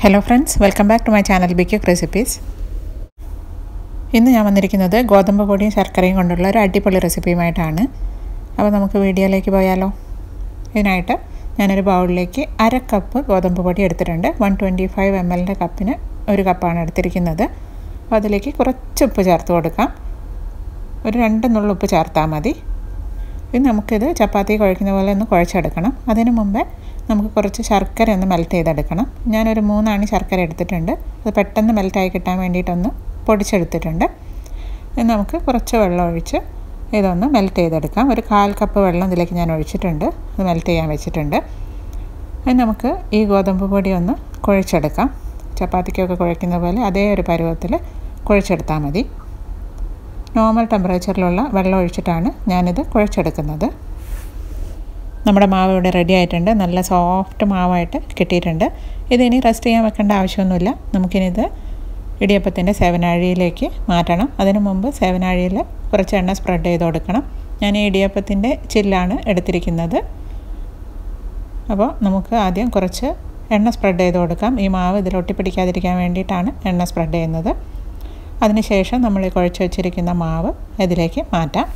hello friends welcome back to my channel be quick recipes ഇന്ന് ഞാൻ വന്നിരിക്കുന്നത് ഗോതമ്പ് പൊടിയും ശർക്കരയും കൊണ്ടുള്ള ഒരു അടിപൊളി റെസിപ്പിയുമായിട്ടാണ് അപ്പോൾ നമുക്ക് വീഡിയോയിലേക്ക് പോയാലോ ഇതിനായിട്ട് ഞാനൊരു ബൗളിലേക്ക് അര കപ്പ് ഗോതമ്പ് പൊടി എടുത്തിട്ടുണ്ട് വൺ ട്വൻറ്റി ഫൈവ് എം എല്ലിൻ്റെ കപ്പിന് ഒരു കപ്പാണ് എടുത്തിരിക്കുന്നത് അപ്പോൾ അതിലേക്ക് കുറച്ച് ഉപ്പ് ചേർത്ത് കൊടുക്കാം ഒരു രണ്ട് നുള്ള ഉപ്പ് ചേർത്താൽ മതി ഇത് നമുക്കിത് ചപ്പാത്തി കുഴക്കുന്ന പോലെ ഒന്ന് കുഴച്ചെടുക്കണം അതിന് മുമ്പേ നമുക്ക് കുറച്ച് ശർക്കര ഒന്ന് മെൽറ്റ് ചെയ്തെടുക്കണം ഞാനൊരു മൂന്നാണി ശർക്കര എടുത്തിട്ടുണ്ട് അത് പെട്ടെന്ന് മെൽറ്റായി കിട്ടാൻ വേണ്ടിയിട്ടൊന്ന് പൊടിച്ചെടുത്തിട്ടുണ്ട് ഇത് നമുക്ക് കുറച്ച് വെള്ളം ഒഴിച്ച് ഇതൊന്ന് മെൽറ്റ് ചെയ്തെടുക്കാം ഒരു കാൽ കപ്പ് വെള്ളം ഇതിലേക്ക് ഞാൻ ഒഴിച്ചിട്ടുണ്ട് അത് മെൽറ്റ് ചെയ്യാൻ വെച്ചിട്ടുണ്ട് അത് നമുക്ക് ഈ ഗോതമ്പ് പൊടി ഒന്ന് കുഴച്ചെടുക്കാം ചപ്പാത്തിക്കൊക്കെ കുഴക്കുന്ന പോലെ അതേ ഒരു പരുവത്തിൽ കുഴച്ചെടുത്താൽ മതി നോർമൽ ടെമ്പറേച്ചറിലുള്ള വെള്ളം ഒഴിച്ചിട്ടാണ് ഞാനിത് കുഴച്ചെടുക്കുന്നത് നമ്മുടെ മാവ് ഇവിടെ റെഡി ആയിട്ടുണ്ട് നല്ല സോഫ്റ്റ് മാവായിട്ട് കിട്ടിയിട്ടുണ്ട് ഇതിനി റെസ്റ്റ് ചെയ്യാൻ വെക്കേണ്ട ആവശ്യമൊന്നുമില്ല നമുക്കിനിത് ഇടിയപ്പത്തിൻ്റെ സേവനാഴിയിലേക്ക് മാറ്റണം അതിനു മുമ്പ് സേവനാഴിയിൽ കുറച്ച് എണ്ണ സ്പ്രെഡ് ചെയ്ത് കൊടുക്കണം ഞാൻ ഈ ഇടിയപ്പത്തിൻ്റെ ചില്ലാണ് എടുത്തിരിക്കുന്നത് അപ്പോൾ നമുക്ക് ആദ്യം കുറച്ച് എണ്ണ സ്പ്രെഡ് ചെയ്ത് കൊടുക്കാം ഈ മാവ് ഇതിൽ ഒട്ടിപ്പിടിക്കാതിരിക്കാൻ വേണ്ടിയിട്ടാണ് എണ്ണ സ്പ്രെഡ് ചെയ്യുന്നത് അതിനുശേഷം നമ്മൾ ഈ കുഴച്ച് വെച്ചിരിക്കുന്ന മാവ് ഇതിലേക്ക് മാറ്റാം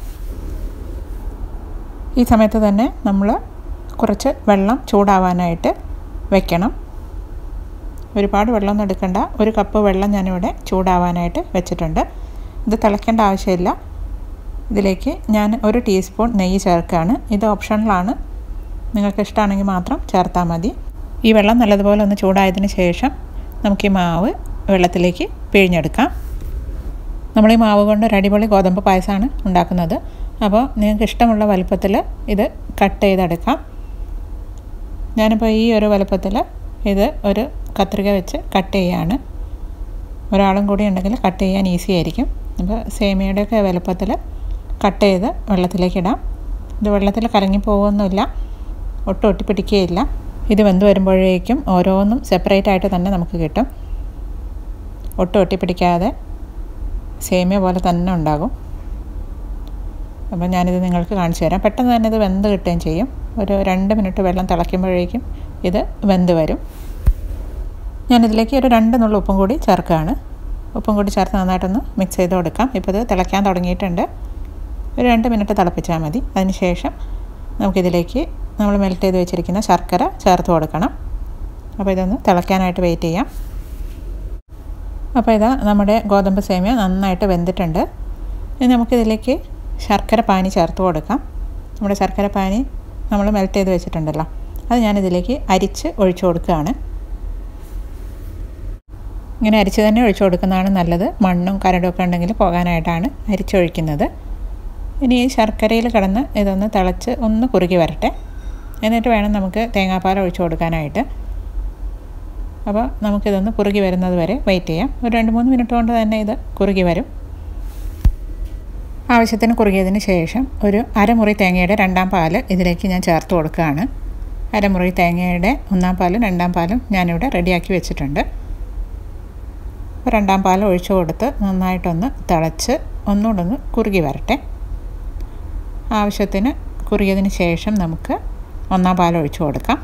ഈ സമയത്ത് തന്നെ നമ്മൾ കുറച്ച് വെള്ളം ചൂടാവാനായിട്ട് വെക്കണം ഒരുപാട് വെള്ളമൊന്നും എടുക്കണ്ട ഒരു കപ്പ് വെള്ളം ഞാനിവിടെ ചൂടാവാനായിട്ട് വെച്ചിട്ടുണ്ട് ഇത് തിളയ്ക്കേണ്ട ആവശ്യമില്ല ഇതിലേക്ക് ഞാൻ ഒരു ടീസ്പൂൺ നെയ്യ് ചേർക്കുകയാണ് ഇത് ഓപ്ഷണലാണ് നിങ്ങൾക്ക് ഇഷ്ടമാണെങ്കിൽ മാത്രം ചേർത്താൽ മതി ഈ വെള്ളം നല്ലതുപോലെ ഒന്ന് ചൂടായതിന് ശേഷം നമുക്ക് ഈ മാവ് വെള്ളത്തിലേക്ക് പിഴിഞ്ഞെടുക്കാം നമ്മൾ ഈ മാവ് കൊണ്ട് ഒരു അടിപൊളി ഗോതമ്പ് പായസമാണ് ഉണ്ടാക്കുന്നത് അപ്പോൾ നിങ്ങൾക്ക് ഇഷ്ടമുള്ള വലുപ്പത്തിൽ ഇത് കട്ട് ചെയ്തെടുക്കാം ഞാനിപ്പോൾ ഈ ഒരു വലുപ്പത്തിൽ ഇത് ഒരു കത്രിക വെച്ച് കട്ട് ചെയ്യാണ് ഒരാളും കൂടി ഉണ്ടെങ്കിൽ കട്ട് ചെയ്യാൻ ഈസി ആയിരിക്കും അപ്പോൾ സേമിയയുടെയൊക്കെ വലുപ്പത്തിൽ കട്ട് ചെയ്ത് വെള്ളത്തിലേക്ക് ഇടാം ഇത് വെള്ളത്തിൽ കലങ്ങി പോകുമൊന്നുമില്ല ഒട്ടും ഒട്ടിപ്പിടിക്കുകയില്ല ഇത് വെന്ത് വരുമ്പോഴേക്കും ഓരോന്നും സെപ്പറേറ്റ് ആയിട്ട് തന്നെ നമുക്ക് കിട്ടും ഒട്ടും ഒട്ടിപ്പിടിക്കാതെ സേമിയ പോലെ തന്നെ ഉണ്ടാകും അപ്പോൾ ഞാനിത് നിങ്ങൾക്ക് കാണിച്ചു തരാം പെട്ടെന്ന് തന്നെ ഇത് വെന്ത് കിട്ടുകയും ചെയ്യും ഒരു രണ്ട് മിനിറ്റ് വെള്ളം തിളയ്ക്കുമ്പോഴേക്കും ഇത് വെന്ത് വരും ഞാനിതിലേക്ക് ഒരു രണ്ട് നുള്ള ഉപ്പും കൂടി ചേർക്കുകയാണ് ഉപ്പും കൂടി ചേർത്ത് നന്നായിട്ടൊന്ന് മിക്സ് ചെയ്ത് കൊടുക്കാം ഇപ്പോൾ ഇത് തിളയ്ക്കാൻ തുടങ്ങിയിട്ടുണ്ട് ഒരു രണ്ട് മിനിറ്റ് തിളപ്പിച്ചാൽ മതി അതിനുശേഷം നമുക്കിതിലേക്ക് നമ്മൾ മെൽറ്റ് ചെയ്ത് വെച്ചിരിക്കുന്ന ശർക്കര ചേർത്ത് കൊടുക്കണം അപ്പോൾ ഇതൊന്ന് തിളയ്ക്കാനായിട്ട് വെയിറ്റ് ചെയ്യാം അപ്പോൾ ഇതാ നമ്മുടെ ഗോതമ്പ് സേമിയ നന്നായിട്ട് വെന്തിട്ടുണ്ട് ഇനി നമുക്കിതിലേക്ക് ശർക്കര പാനി ചേർത്ത് കൊടുക്കാം നമ്മുടെ ശർക്കര പാനി നമ്മൾ മെൽറ്റ് ചെയ്ത് വെച്ചിട്ടുണ്ടല്ലോ അത് ഞാനിതിലേക്ക് അരിച്ച് ഒഴിച്ചു കൊടുക്കുകയാണ് ഇങ്ങനെ അരിച്ച് തന്നെ ഒഴിച്ചു കൊടുക്കുന്നതാണ് നല്ലത് മണ്ണും കരടും ഒക്കെ ഉണ്ടെങ്കിൽ പോകാനായിട്ടാണ് അരിച്ചൊഴിക്കുന്നത് ഇനി ഈ ശർക്കരയിൽ കിടന്ന് ഇതൊന്ന് തിളച്ച് ഒന്ന് കുറുകി വരട്ടെ എന്നിട്ട് വേണം നമുക്ക് തേങ്ങാപ്പാൽ ഒഴിച്ചു കൊടുക്കാനായിട്ട് അപ്പോൾ നമുക്കിതൊന്ന് കുറുകി വരുന്നത് വരെ വെയിറ്റ് ചെയ്യാം ഒരു രണ്ട് മൂന്ന് മിനിറ്റ് കൊണ്ട് തന്നെ ഇത് കുറുകി വരും ആവശ്യത്തിന് കുറുകിയതിന് ശേഷം ഒരു അരമുറി തേങ്ങയുടെ രണ്ടാം പാല് ഇതിലേക്ക് ഞാൻ ചേർത്ത് കൊടുക്കുകയാണ് അരമുറി തേങ്ങയുടെ ഒന്നാം പാലും രണ്ടാം പാലും ഞാനിവിടെ റെഡിയാക്കി വെച്ചിട്ടുണ്ട് അപ്പോൾ രണ്ടാം പാൽ ഒഴിച്ചു കൊടുത്ത് നന്നായിട്ടൊന്ന് തിളച്ച് ഒന്നുകൂടെ ഒന്ന് കുറുകി വരട്ടെ ആവശ്യത്തിന് കുറുകിയതിന് ശേഷം നമുക്ക് ഒന്നാം പാൽ ഒഴിച്ചു കൊടുക്കാം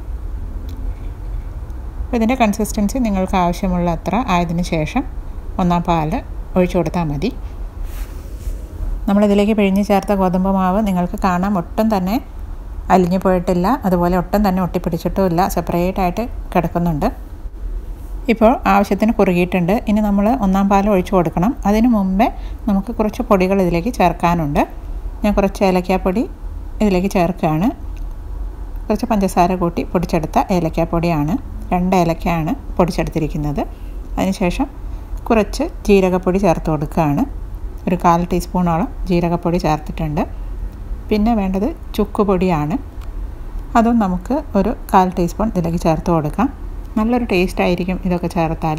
അപ്പോൾ ഇതിൻ്റെ കൺസിസ്റ്റൻസി നിങ്ങൾക്ക് ആവശ്യമുള്ള അത്ര ആയതിനു ശേഷം ഒന്നാം പാൽ ഒഴിച്ചു കൊടുത്താൽ മതി നമ്മളിതിലേക്ക് പിഴിഞ്ഞ് ചേർത്ത ഗോതമ്പ് മാവ് നിങ്ങൾക്ക് കാണാൻ ഒട്ടും തന്നെ അലിഞ്ഞു പോയിട്ടില്ല അതുപോലെ ഒട്ടും തന്നെ ഒട്ടിപ്പിടിച്ചിട്ടുമില്ല സെപ്പറേറ്റ് ആയിട്ട് കിടക്കുന്നുണ്ട് ഇപ്പോൾ ആവശ്യത്തിന് കുറുകിയിട്ടുണ്ട് ഇനി നമ്മൾ ഒന്നാം പാൽ ഒഴിച്ചു കൊടുക്കണം അതിന് മുമ്പേ നമുക്ക് കുറച്ച് പൊടികൾ ഇതിലേക്ക് ചേർക്കാനുണ്ട് ഞാൻ കുറച്ച് ഏലക്കാപ്പൊടി ഇതിലേക്ക് ചേർക്കുകയാണ് കുറച്ച് പഞ്ചസാര കൂട്ടി പൊടിച്ചെടുത്ത ഏലക്കാപ്പൊടിയാണ് രണ്ട് ഏലക്കയാണ് പൊടിച്ചെടുത്തിരിക്കുന്നത് അതിനുശേഷം കുറച്ച് ജീരകപ്പൊടി ചേർത്ത് കൊടുക്കുകയാണ് ഒരു കാൽ ടീസ്പൂണോളം ജീരകപ്പൊടി ചേർത്തിട്ടുണ്ട് പിന്നെ വേണ്ടത് ചുക്ക് പൊടിയാണ് അതും നമുക്ക് ഒരു കാൽ ടീസ്പൂൺ ഇതിലേക്ക് ചേർത്ത് കൊടുക്കാം നല്ലൊരു ടേസ്റ്റ് ആയിരിക്കും ഇതൊക്കെ ചേർത്താൽ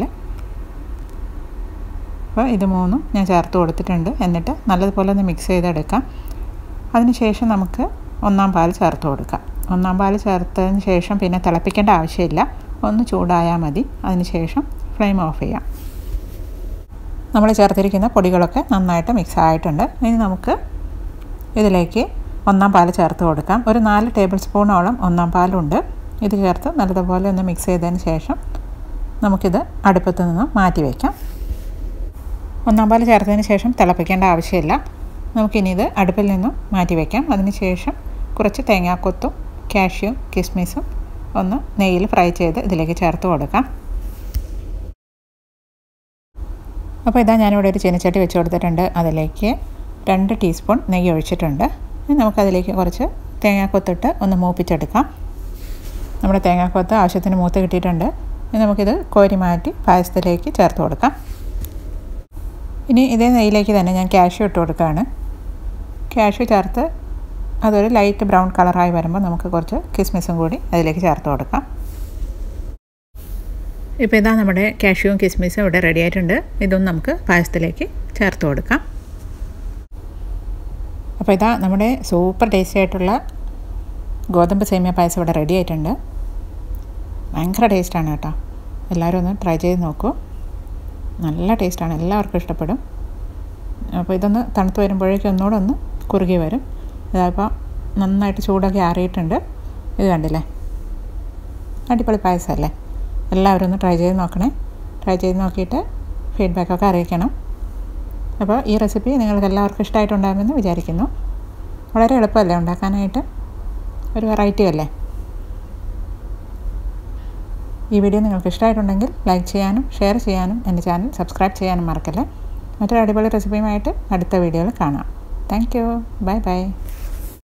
അപ്പോൾ ഇത് മൂന്നും ഞാൻ ചേർത്ത് കൊടുത്തിട്ടുണ്ട് എന്നിട്ട് നല്ലതുപോലെ ഒന്ന് മിക്സ് ചെയ്തെടുക്കാം അതിനുശേഷം നമുക്ക് ഒന്നാം പാൽ ചേർത്ത് കൊടുക്കാം ഒന്നാം പാൽ ചേർത്തതിന് ശേഷം പിന്നെ തിളപ്പിക്കേണ്ട ആവശ്യമില്ല ഒന്ന് ചൂടായാൽ മതി അതിനുശേഷം ഫ്ലെയിം ഓഫ് ചെയ്യാം നമ്മൾ ചേർത്തിരിക്കുന്ന പൊടികളൊക്കെ നന്നായിട്ട് മിക്സ് ആയിട്ടുണ്ട് ഇനി നമുക്ക് ഇതിലേക്ക് ഒന്നാം പാൽ ചേർത്ത് കൊടുക്കാം ഒരു നാല് ടേബിൾ സ്പൂണോളം ഒന്നാം പാലുണ്ട് ഇത് ചേർത്ത് നല്ലതുപോലെ ഒന്ന് മിക്സ് ചെയ്തതിന് ശേഷം നമുക്കിത് അടുപ്പത്ത് നിന്ന് മാറ്റി വയ്ക്കാം ഒന്നാം പാൽ ചേർത്തതിന് ശേഷം തിളപ്പിക്കേണ്ട ആവശ്യമില്ല നമുക്കിനി ഇത് അടുപ്പിൽ നിന്നും മാറ്റി വയ്ക്കാം അതിന് ശേഷം കുറച്ച് തേങ്ങാക്കൊത്തും കാഷ്യും കിസ്മിസും ഒന്ന് നെയ്യിൽ ഫ്രൈ ചെയ്ത് ഇതിലേക്ക് ചേർത്ത് കൊടുക്കാം അപ്പോൾ ഇതാ ഞാനിവിടെ ഒരു ചീനച്ചട്ടി വെച്ച് കൊടുത്തിട്ടുണ്ട് അതിലേക്ക് രണ്ട് ടീസ്പൂൺ നെയ്യ് ഒഴിച്ചിട്ടുണ്ട് ഇനി നമുക്കതിലേക്ക് കുറച്ച് തേങ്ങാക്കൊത്തിട്ട് ഒന്ന് മൂപ്പിച്ചെടുക്കാം നമ്മുടെ തേങ്ങാക്കൊത്ത് ആവശ്യത്തിന് മൂത്ത് കിട്ടിയിട്ടുണ്ട് ഇനി നമുക്കിത് കോരി മാറ്റി പായസത്തിലേക്ക് ചേർത്ത് കൊടുക്കാം ഇനി ഇതേ നെയ്യിലേക്ക് തന്നെ ഞാൻ ക്യാഷ്യൂ ഇട്ട് കൊടുക്കുകയാണ് ക്യാഷ്യൂ ചേർത്ത് അതൊരു ലൈറ്റ് ബ്രൗൺ കളറായി വരുമ്പോൾ നമുക്ക് കുറച്ച് കിസ്മിസും കൂടി അതിലേക്ക് ചേർത്ത് കൊടുക്കാം ഇപ്പോൾ ഇതാ നമ്മുടെ കാഷ്യൂവും കിസ്മിസും ഇവിടെ റെഡി ആയിട്ടുണ്ട് ഇതൊന്നും നമുക്ക് പായസത്തിലേക്ക് ചേർത്ത് കൊടുക്കാം അപ്പോൾ ഇതാ നമ്മുടെ സൂപ്പർ ടേസ്റ്റി ആയിട്ടുള്ള ഗോതമ്പ് സേമിയ പായസം ഇവിടെ റെഡി ആയിട്ടുണ്ട് ഭയങ്കര ടേസ്റ്റാണ് കേട്ടോ എല്ലാവരും ഒന്ന് ട്രൈ ചെയ്ത് നോക്കൂ നല്ല ടേസ്റ്റാണ് എല്ലാവർക്കും ഇഷ്ടപ്പെടും അപ്പോൾ ഇതൊന്ന് തണുത്ത് വരുമ്പോഴേക്കും ഒന്നുകൂടെ ഒന്ന് കുറുകി വരും ഇതായപ്പോൾ നന്നായിട്ട് ചൂടൊക്കെ ആറിയിട്ടുണ്ട് ഇത് കണ്ടില്ലേ അടിപൊളി പായസമല്ലേ എല്ലാവരും ഒന്ന് ട്രൈ ചെയ്ത് നോക്കണേ ട്രൈ ചെയ്ത് നോക്കിയിട്ട് ഫീഡ്ബാക്കൊക്കെ അറിയിക്കണം അപ്പോൾ ഈ റെസിപ്പി നിങ്ങൾക്ക് എല്ലാവർക്കും ഇഷ്ടമായിട്ടുണ്ടാകുമെന്ന് വിചാരിക്കുന്നു വളരെ എളുപ്പമല്ലേ ഉണ്ടാക്കാനായിട്ട് ഒരു വെറൈറ്റി അല്ലേ ഈ വീഡിയോ നിങ്ങൾക്ക് ഇഷ്ടമായിട്ടുണ്ടെങ്കിൽ ലൈക്ക് ചെയ്യാനും ഷെയർ ചെയ്യാനും എൻ്റെ ചാനൽ സബ്സ്ക്രൈബ് ചെയ്യാനും മറക്കല്ലേ മറ്റൊരു അടിപൊളി റെസിപ്പിയുമായിട്ട് അടുത്ത വീഡിയോയിൽ കാണാം താങ്ക് യു ബൈ ബൈ